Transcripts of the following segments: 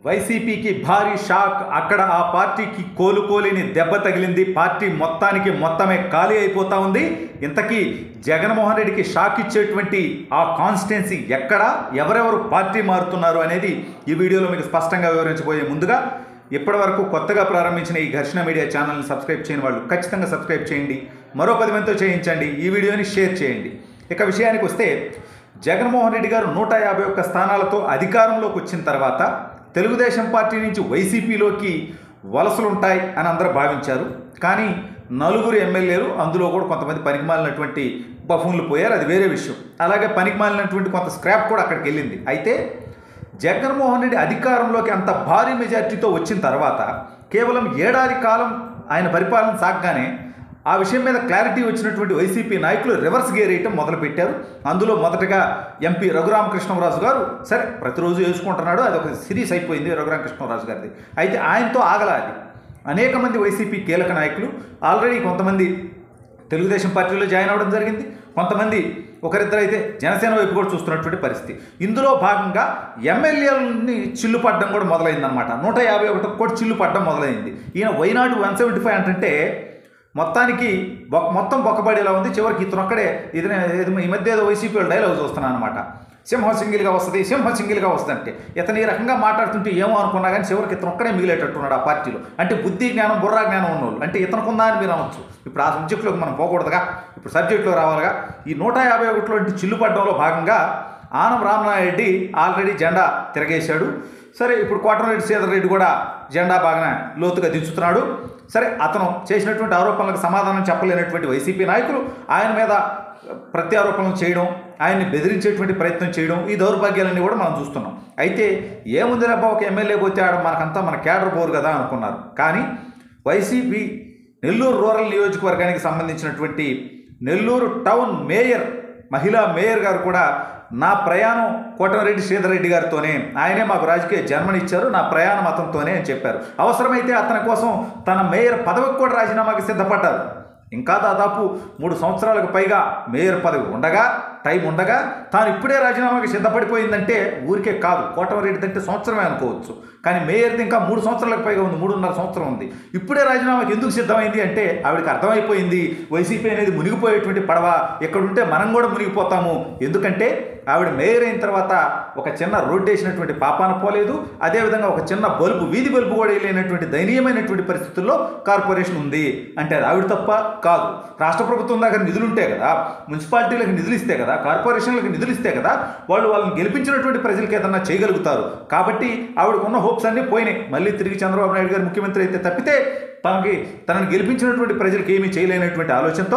వైసీపీకి భారీ షాక్ అక్కడ ఆ పార్టీకి కోలుకోలేని దెబ్బ తగిలింది పార్టీ మొత్తానికి మొత్తమే ఖాళీ అయిపోతా ఉంది ఇంతకీ జగన్మోహన్ రెడ్డికి షాక్ ఇచ్చేటువంటి ఆ కాన్స్టిట్యున్సీ ఎక్కడ ఎవరెవరు పార్టీ మారుతున్నారు అనేది ఈ వీడియోలో మీకు స్పష్టంగా వివరించబోయే ముందుగా ఇప్పటి వరకు కొత్తగా ప్రారంభించిన ఈ ఘర్షణ మీడియా ఛానల్ని సబ్స్క్రైబ్ చేయని వాళ్ళు ఖచ్చితంగా సబ్స్క్రైబ్ చేయండి మరో పది మందితో చేయించండి ఈ వీడియోని షేర్ చేయండి ఇక విషయానికి వస్తే జగన్మోహన్ రెడ్డి గారు నూట యాభై ఒక్క స్థానాలతో అధికారంలోకి వచ్చిన తర్వాత తెలుగుదేశం పార్టీ నుంచి వైసీపీలోకి వలసలుంటాయి అని అందరూ భావించారు కానీ నలుగురు ఎమ్మెల్యేలు అందులో కూడా కొంతమంది పనికిమాలినటువంటి బఫూన్లు పోయారు అది వేరే విషయం అలాగే పనికిమాలినటువంటి కొంత స్క్రాప్ కూడా అక్కడికి వెళ్ళింది అయితే జగన్మోహన్ రెడ్డి అధికారంలోకి అంత భారీ మెజార్టీతో వచ్చిన తర్వాత కేవలం ఏడాది కాలం ఆయన పరిపాలన సాగగానే ఆ విషయం మీద క్లారిటీ వచ్చినటువంటి వైసీపీ నాయకులు రివర్స్ గేర్ వేయటం మొదలుపెట్టారు అందులో మొదటగా ఎంపీ రఘురామకృష్ణరాజు గారు సరే ప్రతిరోజు వేసుకుంటున్నాడు అది ఒక సిరీస్ అయిపోయింది రఘురామకృష్ణరాజు గారిది అయితే ఆయనతో ఆగలా అది అనేక మంది వైసీపీ కీలక నాయకులు ఆల్రెడీ కొంతమంది తెలుగుదేశం పార్టీలో జాయిన్ అవ్వడం జరిగింది కొంతమంది ఒకరిద్దరు అయితే జనసేన వైపు కూడా చూస్తున్నటువంటి పరిస్థితి ఇందులో భాగంగా ఎమ్మెల్యేలని చిల్లు పడడం కూడా మొదలైందనమాట నూట యాభై ఒకటి కూడా చిల్లు పడడం మొదలైంది ఈయన వైనాడు వన్ సెవెంటీ ఫైవ్ అంటే మొత్తానికి బొక్క మొత్తం బొక్కబడేలా ఉంది చివరికి ఇతను ఒక్కడే ఇది ఇది ఈ మధ్య ఏదో వైసీపీ వాళ్ళు డైలాగ్ చూస్తున్నాను అనమాట సింహ సింగిల్గా వస్తుంది సింహ సింగిల్గా వస్తుంది అంటే ఇతను ఈ రకంగా మాట్లాడుతుంటే ఏమో అనుకున్నా కానీ చివరికి ఇతను ఒక్కడే మిగిలేటట్టున్నాడు ఆ పార్టీలో అంటే బుద్ధి జ్ఞానం బుర్రా జ్ఞానం ఉన్నోళ్ళు అంటే ఇతనుకుందా అని మీరు అనవచ్చు ఇప్పుడు ఆ సబ్జెక్టులోకి మనం పోకూడదుగా ఇప్పుడు సబ్జెక్టులో రావాలిగా ఈ నూట యాభై ఒకటిలో చిల్లు పడ్డంలో భాగంగా ఆనం రామనారెడ్డి ఆల్రెడీ జెండా తిరగేశాడు సరే ఇప్పుడు కోటమిరెడ్డి శ్రీధర్ రెడ్డి కూడా జెండా బాగా లోతుగా దించుతున్నాడు సరే అతను చేసినటువంటి ఆరోపణలకు సమాధానం చెప్పలేనటువంటి వైసీపీ నాయకులు ఆయన మీద ప్రత్యారోపణలు చేయడం ఆయన్ని బెదిరించేటువంటి ప్రయత్నం చేయడం ఈ దౌర్భాగ్యాలన్నీ కూడా మనం చూస్తున్నాం అయితే ఏముంది రబ్బా ఒక ఎమ్మెల్యే పోతే ఆడ మనకంతా మన కేడర్ బోరు కదా అనుకున్నారు కానీ వైసీపీ నెల్లూరు రూరల్ నియోజకవర్గానికి సంబంధించినటువంటి నెల్లూరు టౌన్ మేయర్ మహిళా మేయర్ గారు కూడా నా ప్రయాణం కోటమిరెడ్డి శ్రీధర్ రెడ్డి గారితోనే ఆయనే మాకు రాజకీయ జన్మనిచ్చారు నా ప్రయాణం అతనితోనే అని చెప్పారు అవసరమైతే అతని కోసం తన మేయర్ పదవికి కూడా రాజీనామాకి సిద్ధపడ్డారు ఇంకా దాదాపు మూడు సంవత్సరాలకు పైగా మేయర్ పదవి ఉండగా టైం ఉండగా తాను ఇప్పుడే రాజీనామాకి సిద్ధపడిపోయిందంటే ఊరికే కాదు కోటమిరెడ్డి అంటే సంవత్సరమే అనుకోవచ్చు కానీ మేయర్ది ఇంకా మూడు సంవత్సరాలకు పైగా ఉంది మూడున్నర సంవత్సరం ఉంది ఇప్పుడే రాజీనామాకి ఎందుకు సిద్ధమైంది అంటే ఆవిడకి అర్థమైపోయింది వైసీపీ అనేది మునిగిపోయేటువంటి పడవ ఎక్కడుంటే మనం కూడా మునిగిపోతాము ఎందుకంటే ఆవిడ మేయర్ అయిన తర్వాత ఒక చిన్న రోడ్డు వేసినటువంటి పాపాన పోలేదు అదేవిధంగా ఒక చిన్న బల్బు వీధి బల్బు కూడా వేయలేనటువంటి దయనీయమైనటువంటి పరిస్థితుల్లో కార్పొరేషన్ ఉంది అంటే అది ఆవిడ తప్ప కాదు రాష్ట్ర ప్రభుత్వం దగ్గర నిధులు ఉంటే కదా మున్సిపాలిటీలకు నిధులు ఇస్తే కదా కార్పొరేషన్లకు నిధులు ఇస్తే కదా వాళ్ళు వాళ్ళని గెలిపించినటువంటి ప్రజలకు ఏదన్నా చేయగలుగుతారు కాబట్టి ఆవిడకు ఉన్న హోప్స్ అన్నీ పోయినాయి మళ్ళీ తిరిగి చంద్రబాబు నాయుడు గారు ముఖ్యమంత్రి అయితే తప్పితే తనకి తనని గెలిపించినటువంటి ప్రజలకు ఏమీ చేయలేనటువంటి ఆలోచనతో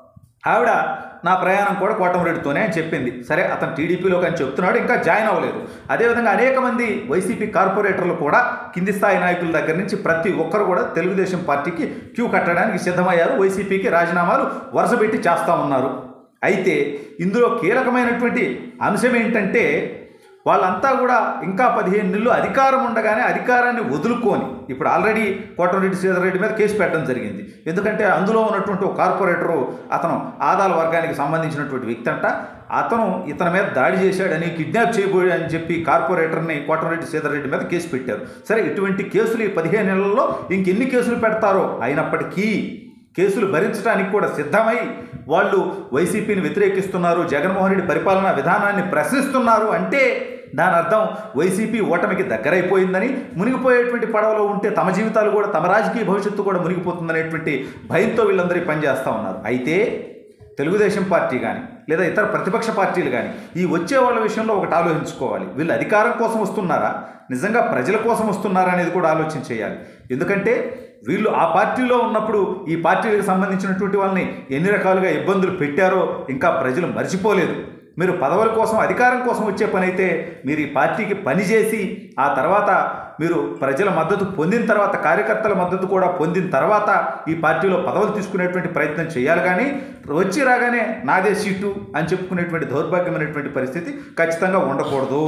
ఆవిడ నా ప్రయాణం కూడా కోటమిరెడ్డితోనే అని చెప్పింది సరే అతను టీడీపీలోకి అని చెప్తున్నాడు ఇంకా జాయిన్ అవ్వలేదు అదేవిధంగా అనేక మంది వైసీపీ కార్పొరేటర్లు కూడా కింది స్థాయి నాయకుల దగ్గర నుంచి ప్రతి ఒక్కరు కూడా తెలుగుదేశం పార్టీకి క్యూ కట్టడానికి సిద్ధమయ్యారు వైసీపీకి రాజీనామాలు వరుసపెట్టి చేస్తూ ఉన్నారు అయితే ఇందులో కీలకమైనటువంటి అంశం ఏంటంటే వాళ్ళంతా కూడా ఇంకా పదిహేను నెలలు అధికారం ఉండగానే అధికారాన్ని వదులుకొని ఇప్పుడు ఆల్రెడీ కోటమిరెడ్డి శ్రీధర్ రెడ్డి మీద కేసు పెట్టడం జరిగింది ఎందుకంటే అందులో ఉన్నటువంటి ఒక కార్పొరేటరు అతను ఆదాల వర్గానికి సంబంధించినటువంటి వ్యక్తి అంట అతను ఇతని మీద దాడి చేశాడని కిడ్నాప్ చేయబోయాడు అని చెప్పి కార్పొరేటర్ని కోటమిరెడ్డి శ్రీధర్ రెడ్డి మీద కేసు పెట్టారు సరే ఇటువంటి కేసులు ఈ పదిహేను నెలల్లో ఇంకెన్ని కేసులు పెడతారో అయినప్పటికీ కేసులు భరించడానికి కూడా సిద్ధమై వాళ్ళు వైసీపీని వ్యతిరేకిస్తున్నారు జగన్మోహన్ రెడ్డి పరిపాలనా విధానాన్ని ప్రశ్నిస్తున్నారు అంటే దాని అర్థం వైసీపీ ఓటమికి దగ్గరైపోయిందని మునిగిపోయేటువంటి పడవలో ఉంటే తమ జీవితాలు కూడా తమ రాజకీయ భవిష్యత్తు కూడా మునిగిపోతుందనేటువంటి భయంతో వీళ్ళందరూ పనిచేస్తూ ఉన్నారు అయితే తెలుగుదేశం పార్టీ కానీ లేదా ఇతర ప్రతిపక్ష పార్టీలు కానీ ఈ వచ్చే వాళ్ళ విషయంలో ఒకటి ఆలోచించుకోవాలి వీళ్ళు అధికారం కోసం వస్తున్నారా నిజంగా ప్రజల కోసం వస్తున్నారా అనేది కూడా ఆలోచన చేయాలి ఎందుకంటే వీళ్ళు ఆ పార్టీలో ఉన్నప్పుడు ఈ పార్టీలకు సంబంధించినటువంటి వాళ్ళని ఎన్ని రకాలుగా ఇబ్బందులు పెట్టారో ఇంకా ప్రజలు మర్చిపోలేదు మీరు పదవుల కోసం అధికారం కోసం వచ్చే పని అయితే మీరు ఈ పార్టీకి పనిచేసి ఆ తర్వాత మీరు ప్రజల మద్దతు పొందిన తర్వాత కార్యకర్తల మద్దతు కూడా పొందిన తర్వాత ఈ పార్టీలో పదవులు తీసుకునేటువంటి ప్రయత్నం చేయాలి కానీ వచ్చి రాగానే నాదే సీటు అని చెప్పుకునేటువంటి దౌర్భాగ్యమైనటువంటి పరిస్థితి ఖచ్చితంగా ఉండకూడదు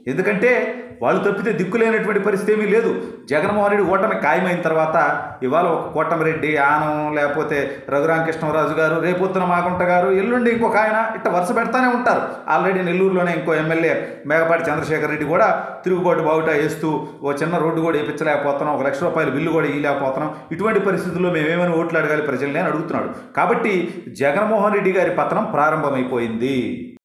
ఎందుకంటే వాళ్ళు తప్పితే దిక్కులేనటువంటి పరిస్థితి ఏమీ లేదు జగన్మోహన్ రెడ్డి ఓటమి ఖాయమైన తర్వాత ఇవాళ ఒక కోటమిరెడ్డి ఆనం లేకపోతే రఘురామకృష్ణరాజు గారు రేపొద్దున మాగుంట గారు ఎల్లుండి ఇంకొక ఆయన ఇట్ట వరుస పెడతానే ఉంటారు ఆల్రెడీ నెల్లూరులోనే ఇంకో ఎమ్మెల్యే మేకపాటి చంద్రశేఖర్ రెడ్డి కూడా తిరుగుబాటు బావుట వేస్తూ ఓ చిన్న రోడ్డు కూడా వేయించలేకపోతున్నాం ఒక లక్ష రూపాయల బిల్లు కూడా ఇవ్వలేకపోతున్నాం ఇటువంటి పరిస్థితుల్లో మేమేమైనా ఓట్లు అడగాలి ప్రజల్ని అని అడుగుతున్నాడు కాబట్టి జగన్మోహన్ రెడ్డి గారి పతనం ప్రారంభమైపోయింది